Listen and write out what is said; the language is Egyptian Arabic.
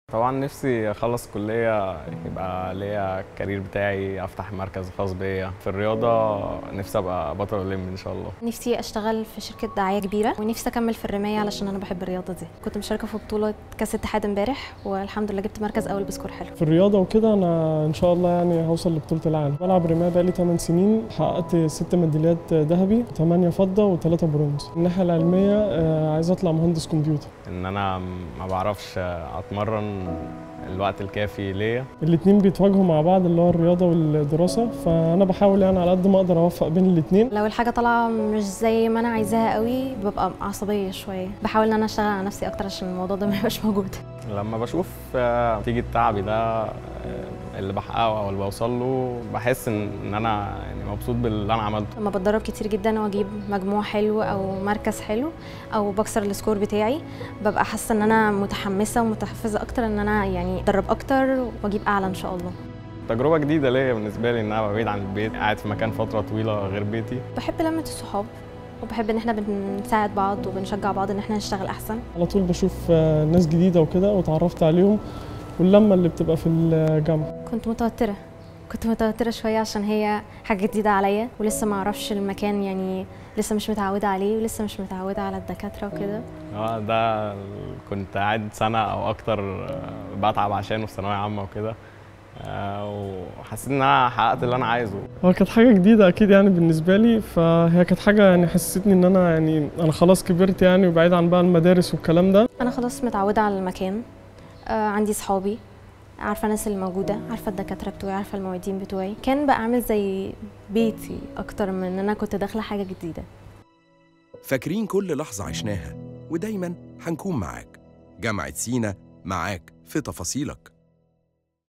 طبعا نفسي اخلص كليه يبقى ليا الكارير بتاعي افتح مركز خاص بيا في الرياضه نفسي ابقى بطل اولمبي ان شاء الله نفسي اشتغل في شركه دعايه كبيره ونفسي اكمل في الرمايه علشان انا بحب الرياضه دي كنت مشاركه في بطوله كاس اتحاد امبارح والحمد لله جبت مركز اول بسكور حلو في الرياضة وكده أنا إن شاء الله يعني هوصل لبطولة العالم بلعب رماية بقالي 8 سنين حققت 6 ميداليات ذهبي 8 فضة و3 برونز الناحية العلمية آه، عايز أطلع مهندس كمبيوتر ان انا ما بعرفش اتمرن الوقت الكافي ليا الاتنين بيتواجهوا مع بعض اللي هو الرياضة والدراسة فأنا بحاول يعني على قد ما أقدر أوفق بين الاتنين لو الحاجه طالعه مش زي ما انا عايزاها قوي ببقى عصبيه شويه بحاول ان انا اشتغل على نفسي اكتر عشان الموضوع ده ما يبقاش موجود لما بشوف آه، نتيجه تعبي ده آه، اللي بحققه او اللي بوصل له بحس ان إن انا يعني مبسوط باللي انا عملته لما بتدرب كتير جدا واجيب مجموع حلو او مركز حلو او بكسر السكور بتاعي ببقى حاسه ان انا متحمسه ومتحفزه اكتر ان انا يعني اتدرب اكتر واجيب اعلى ان شاء الله تجربه جديده ليا بالنسبه لي ان انا ابقى بعيد عن البيت قاعد في مكان فتره طويله غير بيتي بحب لمه الصحاب وبحب ان احنا بنساعد بعض وبنشجع بعض ان احنا نشتغل احسن على طول بشوف آه، ناس جديدة وكده وتعرفت عليهم واللمة اللي بتبقى في الجامعة كنت متوتره كنت متوتره شويه عشان هي حاجه جديده عليا ولسه ما اعرفش المكان يعني لسه مش متعوده عليه ولسه مش متعوده على الدكاتره وكده اه ده كنت قاعد سنة أو أكتر آه، بتعب عشانه في ثانوية عامة وكده آه، وحسيت إن أنا حققت اللي أنا عايزه هو كانت حاجة جديدة أكيد يعني بالنسبة لي فهي كانت حاجة يعني حسستني إن أنا يعني أنا خلاص كبرت يعني وبعيد عن بقى المدارس والكلام ده انا خلاص متعوده على المكان آه عندي صحابي عارفه الناس اللي موجوده عارفه الدكاتره بتوعي عارفه المعيدين بتوعي كان بقى عامل زي بيتي اكتر من ان انا كنت داخله حاجه جديده فاكرين كل لحظة عشناها ودايما هنكون معاك جامعة سينا معاك في تفاصيلك